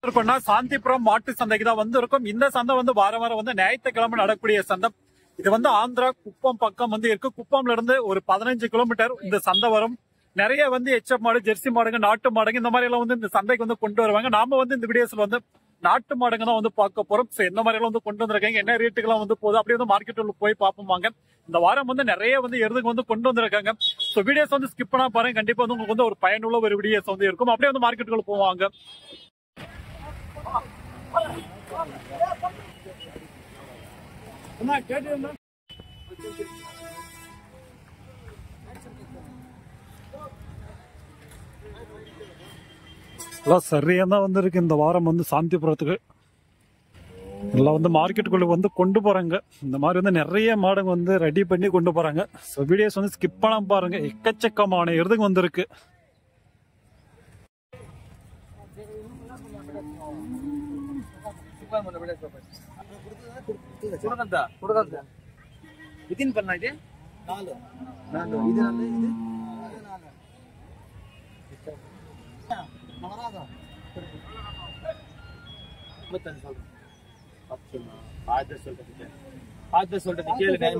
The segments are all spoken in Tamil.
இருக்கோம்னா சாந்திபுரம் மாட்டு சந்தைக்கு தான் வந்து இருக்கும் இந்த சந்தை வந்து வாரம் வாரம் வந்து ஞாயிற்றுக்கிழமை நடக்கக்கூடிய சந்தை இது வந்து ஆந்திரா குப்பம் பக்கம் வந்து இருக்கு குப்பம்ல இருந்து ஒரு பதினஞ்சு கிலோமீட்டர் இந்த சந்தை வரும் நிறைய வந்து எச்எப் மாடு ஜெர்சி மாடுங்க நாட்டு மாடுங்க இந்த மாதிரி எல்லாம் வந்து இந்த சந்தைக்கு வந்து கொண்டு வருவாங்க நாம வந்து இந்த வீடியோஸ்ல வந்து நாட்டு மாடுங்க தான் வந்து பார்க்க போறோம் ஸோ எந்த மாதிரி எல்லாம் வந்து கொண்டு வந்திருக்காங்க என்ன ரேட்டுக்கெல்லாம் வந்து போகுது அப்படியே வந்து மார்க்கெட் உள்ள போய் பார்ப்போம் வாங்க இந்த வாரம் வந்து நிறைய வந்து எருதுக்கு வந்து கொண்டு வந்திருக்காங்க ஸோ வீடியோஸ் வந்து ஸ்கிப் பண்ணா பாருங்க கண்டிப்பா வந்து உங்களுக்கு வந்து ஒரு பயனுள்ள ஒரு வீடியோஸ் வந்து இருக்கும் அப்படியே வந்து மார்க்கெட்டுக்குள்ள போவாங்க எல்லாம் சரியா தான் வந்திருக்கு இந்த வாரம் வந்து சாந்திபுரத்துக்கு எல்லாம் வந்து மார்க்கெட்டுக்குள்ள வந்து கொண்டு போறாங்க இந்த மாதிரி வந்து நிறைய மாடுங்க வந்து ரெடி பண்ணி கொண்டு போறாங்க ஸோ வீடியோஸ் வந்து ஸ்கிப் பண்ணாம பாருங்க எக்கச்சக்கமான எருதுங்க வந்திருக்கு ಹುಡುಗಂತ ಹುಡುಗಂತ ಇದಿನ್ ಪನ್ನ ಇದೆ ನಾನು ಇದು ನಂದು ಇದು ಗೊತ್ತಾನೆ ಸ್ವಲ್ಪ ಹತ್ತು ಆದ್ರೆ ಸ್ವಲ್ಪ ಇದೆ. ಆದ್ರೆ ಸ್ವಲ್ಪ ಇದೆ. ಕೇಳಿ ಟೈಮ್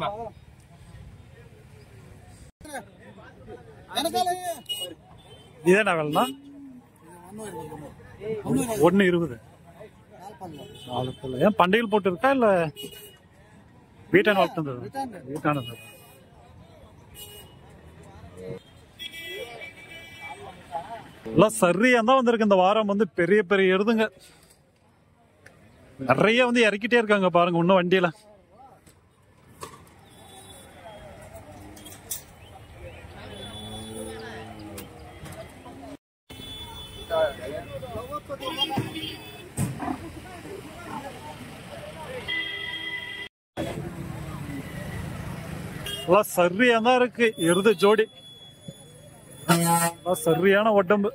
இதேனா வேலைனா ஒன்னு இருபது நாலு பல்லு ஏன் பண்டிகையில் போட்டு இருக்கா இல்ல வீட்டான வளர்த்துறது வீட்டானது எல்லாம் சரியா தான் வந்திருக்கு இந்த வாரம் வந்து பெரிய பெரிய எருதுங்க நிறைய வந்து இறக்கிட்டே இருக்காங்க பாருங்க இன்னும் வண்டியில எல்லாம் சரியா தான் இருக்கு எருது ஜோடி எல்லாம் சரியான உடம்பு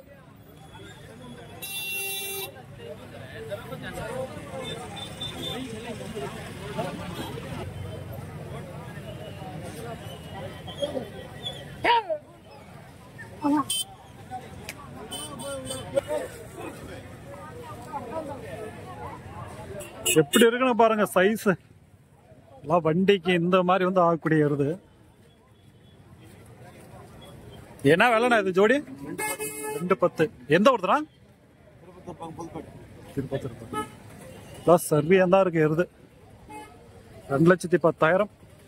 எப்படி இருக்குன்னு பாருங்க சைஸ் எல்லாம் வண்டிக்கு இந்த மாதிரி வந்து ஆகக்கூடிய எருது என்ன விலைண்ணா இது ஜோடி ரெண்டு பத்து எந்த ஒருத்தரா திருப்பத்து திருப்பத்து எல்லாம் சரியா தான் இருக்கு எருது ரெண்டு லட்சத்தி பத்தாயிரம்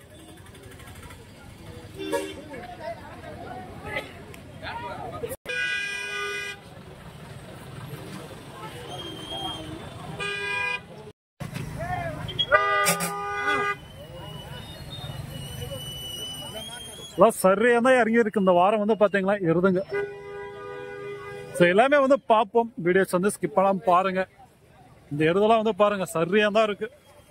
எல்லாம் சரியா தான் இறங்கி இருக்கு இந்த வாரம் வந்து பாத்தீங்களா எருதுங்க ஸோ எல்லாமே வந்து பார்ப்போம் வீடியோஸ் வந்து ஸ்கிப் பண்ணாம பாருங்க இந்த எருதெல்லாம் வந்து பாருங்க சரியா தான் இருக்கு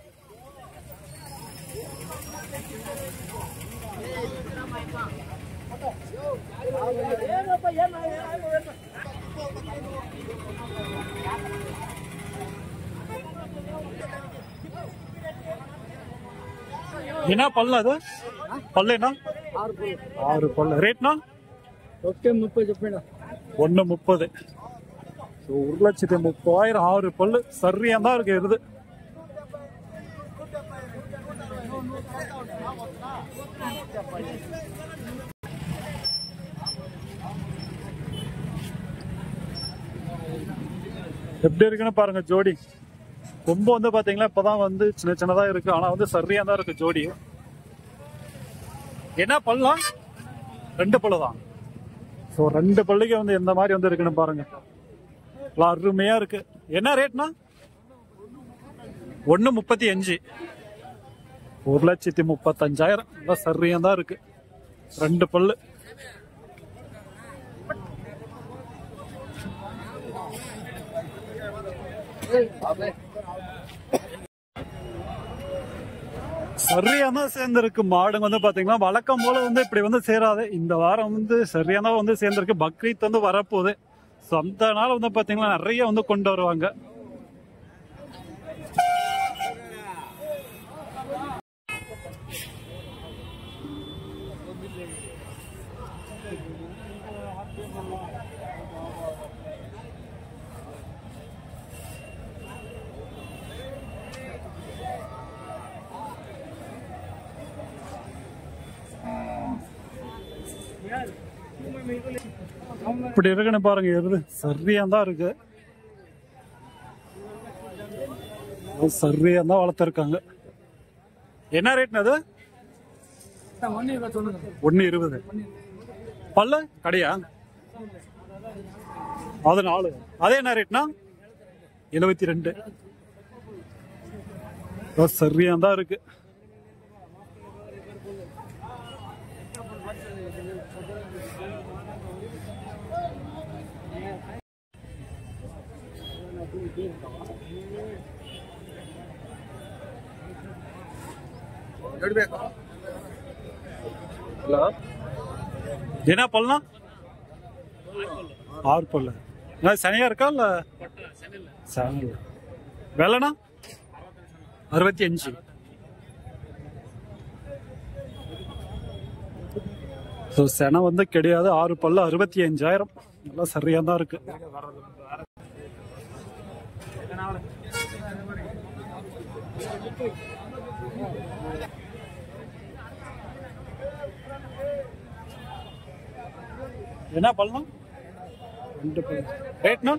என்ன பல்ல அது పళ్ళేనా ఆరు పళ్ళు రేట్నా ಓಕೆ ಮುಪ್ಪೈ చెప్పండి ஒன்னு முப்பது ஸோ ஒரு லட்சத்தி முப்பதாயிரம் ஆறு பல்லு சரியா தான் இருக்கு எருது எப்படி இருக்குன்னு பாருங்க ஜோடி கொம்பு வந்து பாத்தீங்களா இப்பதான் வந்து சின்ன சின்னதா இருக்கு ஆனா வந்து சரியா தான் இருக்கு ஜோடி என்ன பல்லாம் ரெண்டு பல்லு தான் ஸோ ரெண்டு பல்லுக்கு வந்து எந்த மாதிரி வந்து இருக்குன்னு பாருங்க எல்லாம் அருமையா இருக்கு என்ன ரேட்னா ஒன்னு முப்பத்தி அஞ்சு ஒரு லட்சத்தி முப்பத்தஞ்சாயிரம் எல்லாம் சரியா தான் இருக்கு ரெண்டு பல்லு சரியான சேர்ந்திருக்கு மாடுங்க வந்து பாத்தீங்கன்னா வழக்கம் போல வந்து இப்படி வந்து சேராது இந்த வாரம் வந்து சரியான வந்து சேர்ந்திருக்கு பக்ரீத் வந்து வரப்போகுது ஸோ அந்த நாள் வந்து பாத்தீங்கன்னா நிறைய வந்து கொண்டு வருவாங்க இப்படி இருக்குன்னு பாருங்க எருது சரியா தான் இருக்கு சரியா தான் வளர்த்துருக்காங்க என்ன ரேட்னு அது ஒன்னு இருபது பல்ல கடையா அது நாலு அதே என்ன ரேட்னா எழுபத்தி ரெண்டு சரியா தான் இருக்கு ಹಲೋ என்ன பல்னா ஆறு பல்லு என்ன சனியா இருக்கா இல்ல சனி வெள்ளனா அறுபத்தி அஞ்சு ஸோ செனை வந்து கிடையாது ஆறு பல்லு அறுபத்தி அஞ்சாயிரம் நல்லா சரியா தான் இருக்கு என்ன பல்லு ரெண்டு பல்லு ரேட்னா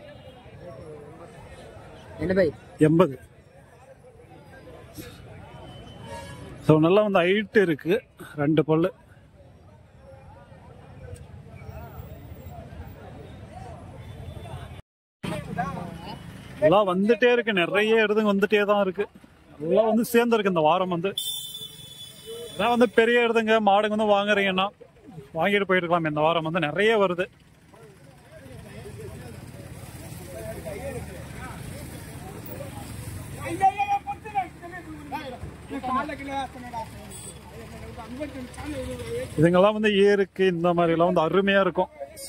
ఎనభై எண்பது ஸோ நல்லா வந்து ஹைட் இருக்கு ரெண்டு பல்லு எல்லாம் வந்துட்டே இருக்கு நிறைய எருதுங்க வந்துட்டே தான் இருக்கு எல்லாம் வந்து சேர்ந்துருக்கு இந்த வாரம் வந்து இதான் வந்து பெரிய எருதுங்க மாடுங்க வந்து வாங்குறீங்கன்னா வாங்கிட்டு போயிருக்கலாம் இந்த வாரம் வந்து நிறைய வருது இதுங்கெல்லாம் வந்து ஏருக்கு இந்த மாதிரி எல்லாம் வந்து அருமையா இருக்கும்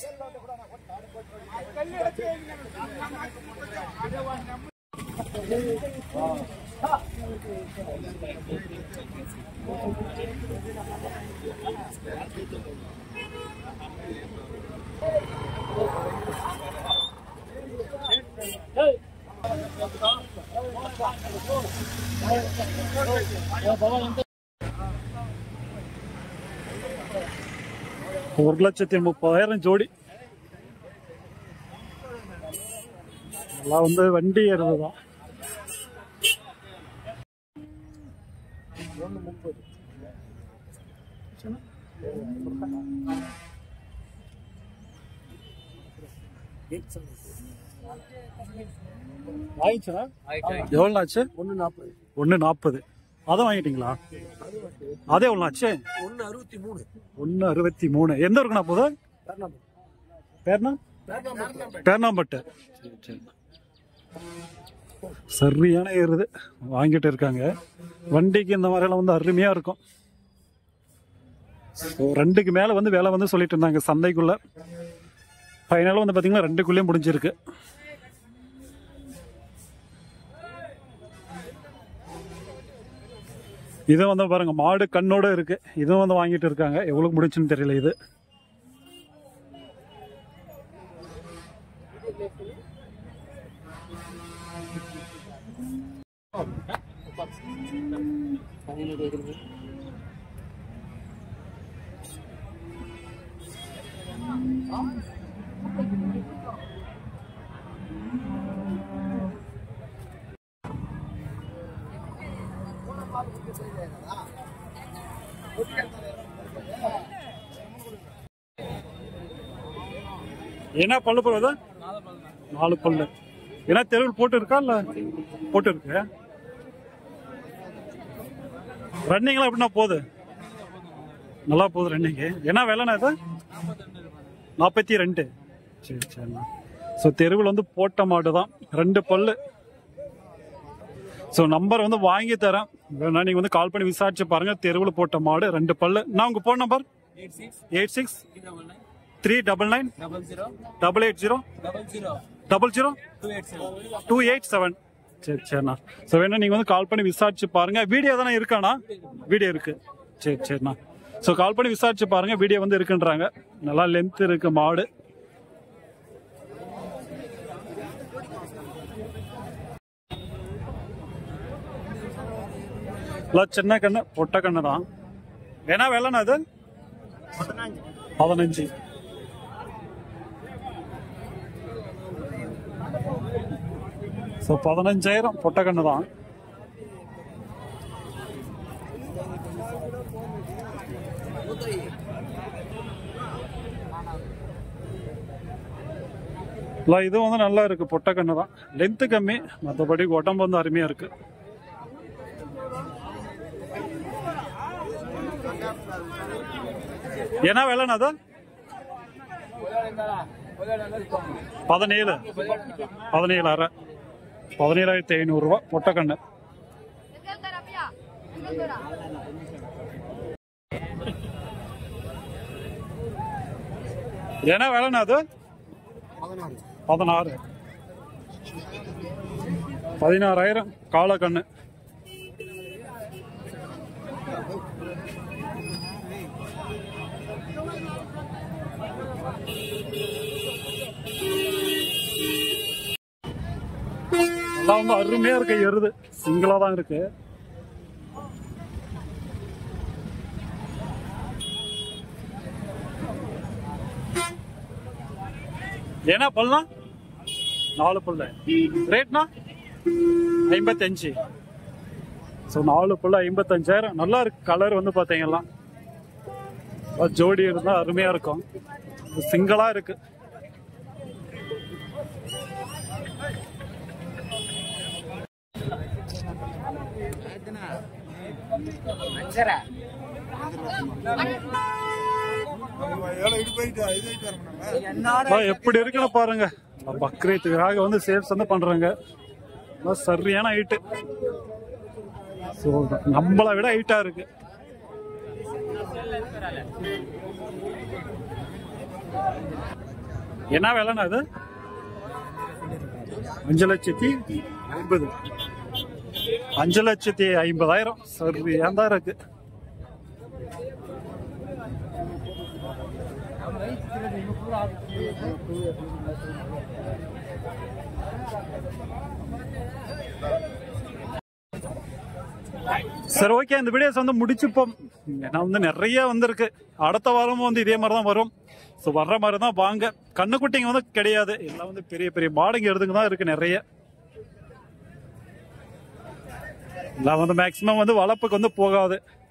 ஒரு லட்சத்தி முப்பதாயிரம் ஜோடி எல்லாம் வந்து வண்டி ஏறுதுதான் வாங்கிச்சா எவ்வளோ ஆச்சு ஒன்னு நாற்பது ஒன்று நாற்பது அதை வாங்கிட்டீங்களா அதே எவ்வளோ ஆச்சு ஒன்னு அறுபத்தி மூணு ஒன்று அறுபத்தி மூணு எந்த இருக்குண்ணா போது பேர்னா பேர்னாம்பட்டு சரியான ஏறுது வாங்கிட்டு இருக்காங்க வண்டிக்கு இந்த மாதிரிலாம் வந்து அருமையா இருக்கும் So, ரெண்டுக்கு மேல வந்து வேலை வந்து சொல்லிட்டு இருந்தாங்க சந்தைக்குள்ள ஃபைனலாக வந்து பாத்தீங்கன்னா ரெண்டுக்குள்ளேயும் முடிஞ்சிருக்கு இது வந்து பாருங்க மாடு கண்ணோட இருக்கு இதுவும் வந்து வாங்கிட்டு இருக்காங்க எவ்வளவு முடிச்சுன்னு தெரியல இது என்ன பல்லு போகுது நாலு பல்லு ஏன்னா தெருவில் போட்டு இருக்கா இல்ல போட்டு இருக்கு ரன்னிங்லாம் எப்படின்னா போகுது நல்லா போகுது ரன்னிங்கு என்ன விலைண்ணா இது நாற்பத்தி ரெண்டு சரி சரிண்ணா ஸோ தெருவில் வந்து போட்ட மாடு தான் ரெண்டு பல்லு ஸோ நம்பர் வந்து வாங்கி தரேன் வேணா நீங்கள் வந்து கால் பண்ணி விசாரிச்சு பாருங்க தெருவில் போட்ட மாடு ரெண்டு பல்லு நான் உங்கள் phone number eight six eight six double nine three double nine double zero double eight zero double zero double zero two eight seven two eight seven சரி சரிண்ணா ஸோ வேணா நீங்கள் வந்து கால் பண்ணி விசாரிச்சு பாருங்க வீடியோ தானே இருக்காண்ணா வீடியோ இருக்கு சரி சரிண்ணா ஸோ கால் பண்ணி விசாரிச்சு பாருங்க வீடியோ வந்து இருக்குன்றாங்க நல்லா லென்த் இருக்கு மாடு எல்லாம் சின்ன கண்ணு பொட்டை கண்ணு தான் வேணா வேலைண்ணா அது பதினஞ்சு ஸோ பதினஞ்சாயிரம் பொட்டக்கண்ணு தான் இல்லை இது வந்து நல்லா இருக்கு பொட்டக்கண்ணு தான் லென்த்து கம்மி மற்றபடி உடம்பு வந்து அருமையா இருக்கு என்ன விலைண்ணா அது பதினேழு பதினேழாயிரம் பதினேழாயிரத்தி ஐநூறுரூவா பொட்டக்கண்ணு Enggak terapia. Enggak terap. என்ன விலைண்ணா அது பதினாறு பதினாறாயிரம் காலக்கண்ணு எல்லாம் வந்து அருமையா இருக்கு எருது சிங்கிளா தான் இருக்கு ஏன்னா பல்லாம் நாலு பல்ல ரேட்னா ஐம்பத்தஞ்சு ஸோ நாலு புள்ள ஐம்பத்தஞ்சாயிரம் நல்லா இருக்கு கலர் வந்து பார்த்தீங்கன்னா ஜோடி இருந்தா அருமையா இருக்கும் சிங்கிளா இருக்கு அப்பா, எப்படி இருக்குன்னு பாருங்க பக்ரீத்துக்காக வந்து சேல்ஸ் வந்து பண்றாங்க எல்லாம் சரியான ஹைட்டு ஸோ நம்மளை விட ஹைட்டா இருக்கு என்ன விலைண்ணா அது அஞ்சு லட்சத்தி ஐம்பது அஞ்சு லட்சத்தி ஐம்பதாயிரம் சரியா தான் இருக்கு சரி ஓகே இந்த வீடியோஸ் வந்து முடிச்சுப்போம் ஏன்னா வந்து நிறைய வந்திருக்கு அடுத்த வாரமும் வந்து இதே மாதிரி தான் வரும் ஸோ வர்ற மாதிரி தான் வாங்க கண்ணுக்குட்டிங்க வந்து கிடையாது எல்லாம் வந்து பெரிய பெரிய மாடுங்க எடுத்துங்க தான் இருக்கு நிறைய எல்லாம் வந்து மேக்சிமம் வந்து வளர்ப்புக்கு வந்து போகாது